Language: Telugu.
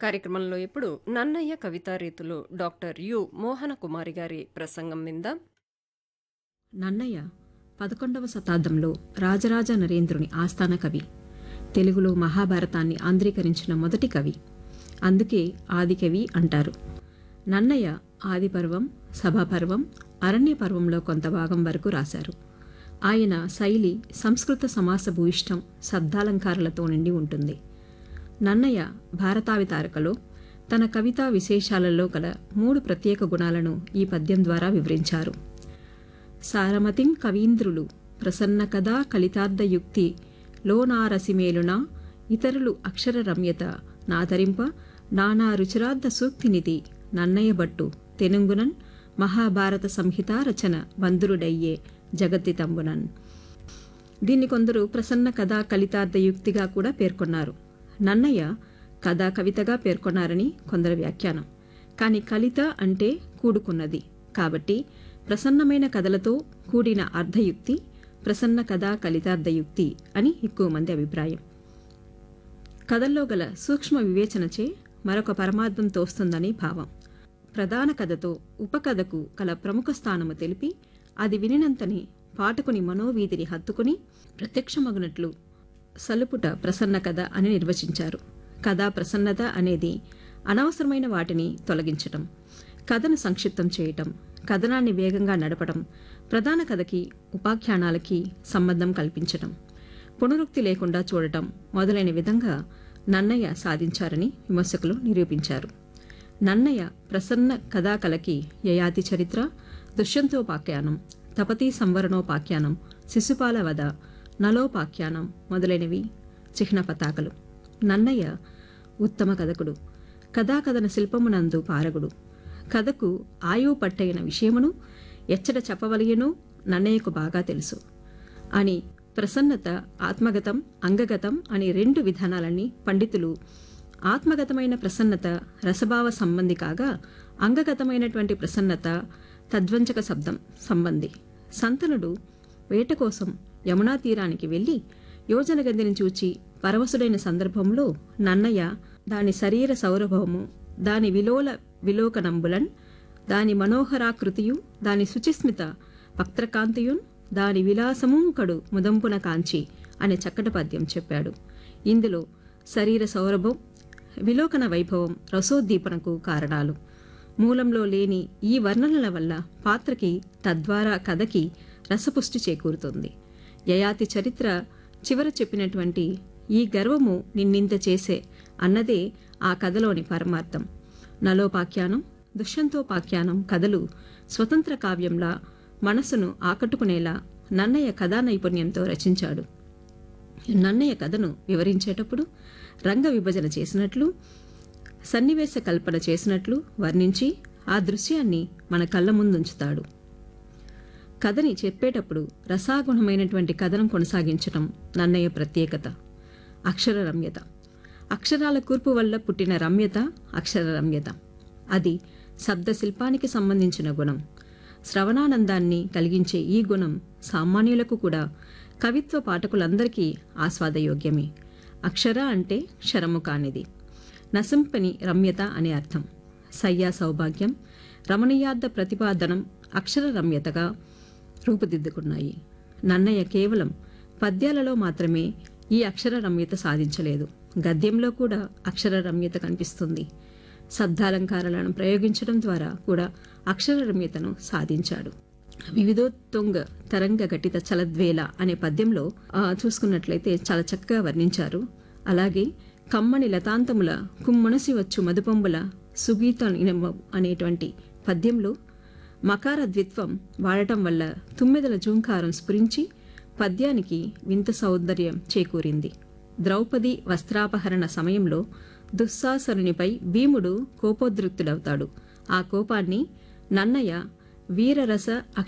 కార్యక్రమంలో ఇప్పుడు నన్నయ్య కవితా రీతులు డాక్టర్ యు మోహన కుమారి గారి ప్రసంగం విందాం నన్నయ్య పదకొండవ శతాబ్దంలో రాజరాజ నరేంద్రుని ఆస్థాన కవి తెలుగులో మహాభారతాన్ని ఆంధ్రీకరించిన మొదటి కవి అందుకే ఆదికవి అంటారు నన్నయ్య ఆదిపర్వం సభాపర్వం అరణ్య పర్వంలో కొంత భాగం వరకు రాశారు ఆయన శైలి సంస్కృత సమాస భూయిష్టం శబ్దాలంకారాలతో నిండి ఉంటుంది నన్నయ్య భారతావితారకలో తన కవితా విశేషాలలో గల మూడు ప్రత్యేక గుణాలను ఈ పద్యం ద్వారా వివరించారు సారమతిం కవీంద్రులు ప్రసన్న కదా కలితార్థయుక్తి లోనారసిమేలున ఇతరులు అక్షర రమ్యత నాతరింప నానా రుచిరార్థ సూక్తినితి నన్నయ్య భట్టు తెనుంగునన్ మహాభారత సంహిత రచన వందురుడయ్యే జగత్తి తంబునన్ దీన్ని కొందరు ప్రసన్న కథా కలితార్థయుక్తిగా కూడా పేర్కొన్నారు నన్నయ్య కథా కవితగా పేర్కొన్నారని కొందరు వ్యాఖ్యానం కాని కలిత అంటే కూడుకున్నది కాబట్టి ప్రసన్నమైన కథలతో కూడిన అర్ధయుక్తి ప్రసన్న కథా కలితార్థయుక్తి అని ఎక్కువ మంది అభిప్రాయం కథల్లో గల సూక్ష్మ వివేచనచే మరొక పరమార్థం తోస్తుందని భావం ప్రధాన కథతో ఉపకథకు కల ప్రముఖ స్థానము తెలిపి అది వినినంతని పాఠకుని మనోవీధిని హత్తుకుని ప్రత్యక్షమగునట్లు సలుపుట ప్రసన్న కథ అని నిర్వచించారు కథా ప్రసన్నత అనేది అనవసరమైన వాటిని తొలగించటం కథను సంక్షిప్తం చేయటం కథనాన్ని వేగంగా నడపడం ప్రధాన కథకి ఉపాఖ్యానాలకి సంబంధం కల్పించటం పునరుక్తి లేకుండా చూడటం మొదలైన విధంగా నన్నయ్య సాధించారని విమర్శకులు నిరూపించారు నన్నయ్య ప్రసన్న కథాకళకి యయాతి చరిత్ర దుష్యంతోపాఖ్యానం తపతీ సంవరణోపాఖ్యానం శిశుపాల వధ నలోపాఖ్యానం మొదలైనవి చిహ్న పతాకలు నన్నయ్య ఉత్తమ కథకుడు కథాకథన శిల్పమునందు పారగుడు కథకు ఆయువు పట్టైన విషయమును ఎచ్చట చెప్పవలయనో నన్నయ్యకు బాగా తెలుసు అని ప్రసన్నత ఆత్మగతం అంగగతం అనే రెండు విధానాలని పండితులు ఆత్మగతమైన ప్రసన్నత రసభావ సంబంధి కాగా అంగగతమైనటువంటి ప్రసన్నత తద్వంచక శబ్దం సంబంధి సంతనుడు వేట కోసం యమునా తీరానికి వెళ్లి యోజన గదిని చూచి పరవశుడైన సందర్భంలో నన్నయ్య దాని శరీర సౌరభవము దాని విలోల విలోకనంబులన్ దాని మనోహరాకృతియు దాని శుచిస్మిత వక్త్రకాంతియున్ దాని విలాసముంకడు ముదంపున కాంచి అనే చక్కటి పద్యం చెప్పాడు ఇందులో శరీర సౌరభం విలోకన వైభవం రసోద్దీపనకు కారణాలు మూలంలో లేని ఈ వర్ణనల వల్ల పాత్రకి తద్వారా కథకి రసపుష్టి చేకూరుతుంది యయాతి చరిత్ర చివర చెప్పినటువంటి ఈ గర్వము నిన్నింత చేసే అన్నదే ఆ కథలోని పరమార్థం నలోపాఖ్యానం దుష్యంతోపాఖ్యానం కథలు స్వతంత్ర కావ్యంలా మనసును ఆకట్టుకునేలా నన్నయ్య కథా నైపుణ్యంతో రచించాడు నన్నయ్య కథను వివరించేటప్పుడు రంగ విభజన చేసినట్లు సన్నివేశ కల్పన చేసినట్లు వర్ణించి ఆ దృశ్యాన్ని మన కళ్ళ ముందుంచుతాడు కథని చెప్పేటప్పుడు రసాగుణమైనటువంటి కథనం కొనసాగించటం నన్నయ్య ప్రత్యేకత అక్షర రమ్యత అక్షరాల కూర్పు వల్ల పుట్టిన రమ్యత అక్షర రమ్యత అది శబ్దశిల్పానికి సంబంధించిన గుణం శ్రవణానందాన్ని కలిగించే ఈ గుణం సామాన్యులకు కూడా కవిత్వ పాఠకులందరికీ ఆస్వాదయోగ్యమే అక్షర అంటే క్షరము కానిది నసింపని రమ్యత అనే అర్థం సయ్యా సౌభాగ్యం రమణీయార్థ ప్రతిపాదనం అక్షర రమ్యతగా రూపుదిద్దుకున్నాయి నన్నయ్య కేవలం పద్యాలలో మాత్రమే ఈ అక్షర రమ్యత సాధించలేదు గద్యంలో కూడా అక్షర రమ్యత కనిపిస్తుంది శబ్దాలంకారాలను ప్రయోగించడం ద్వారా కూడా అక్షర రమ్యతను సాధించాడు వివిధోత్తుంగ తరంగ ఘటిత చలద్వేల అనే పద్యంలో ఆ, చూసుకున్నట్లయితే చాలా చక్కగా వర్ణించారు అలాగే కమ్మని లతాంతముల కుమ్మనసి వచ్చు మధుపంబుల సుగీత నినమ్మ అనేటువంటి పద్యంలో మకార ద్విత్వం వాడటం వల్ల తుమ్మెదల జూంకారం స్ఫురించి పద్యానికి వింత సౌందర్యం చేకూరింది ద్రౌపది వస్త్రాపహరణ సమయంలో దుస్సాసరునిపై భీముడు కోపోద్రిక్తుడవుతాడు ఆ కోపాన్ని నన్నయ్య వీరరస